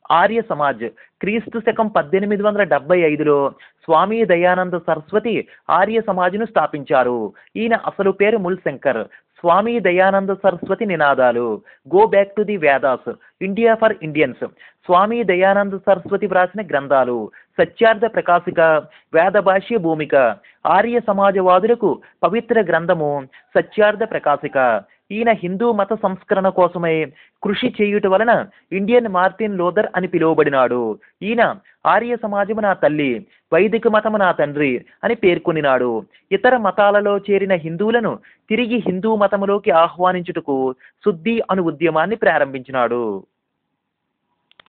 ఆర్య సమాజ్ క్రీస్తు శకం పద్దెనిమిది వందల డెబ్బై ఐదులో స్వామి దయానంద సరస్వతి ఆర్య సమాజ్ను స్థాపించారు ఈయన అసలు పేరు ముల్శంకర్ స్వామి దయానంద సరస్వతి నినాదాలు go back to the Vedas India for Indians Swami Dayananda Saraswati వ్రాసిన గ్రంథాలు సత్యార్థ ప్రకాశిక వేద భాష్య భూమిక ఆర్య సమాజవాదులకు పవిత్ర గ్రంథము సత్యార్థ ప్రకాశిక ఈయన హిందూ మత సంస్కరణ కోసమై కృషి చేయుట వలన ఇండియన్ మార్టిన్ లోదర్ అని పిలువబడినాడు ఈయన ఆర్య సమాజము నా తల్లి వైదిక మతము నా తండ్రి అని పేర్కొనినాడు ఇతర మతాలలో చేరిన హిందువులను తిరిగి హిందూ మతములోకి ఆహ్వానించుటకు శుద్ధి అను ఉద్యమాన్ని ప్రారంభించినాడు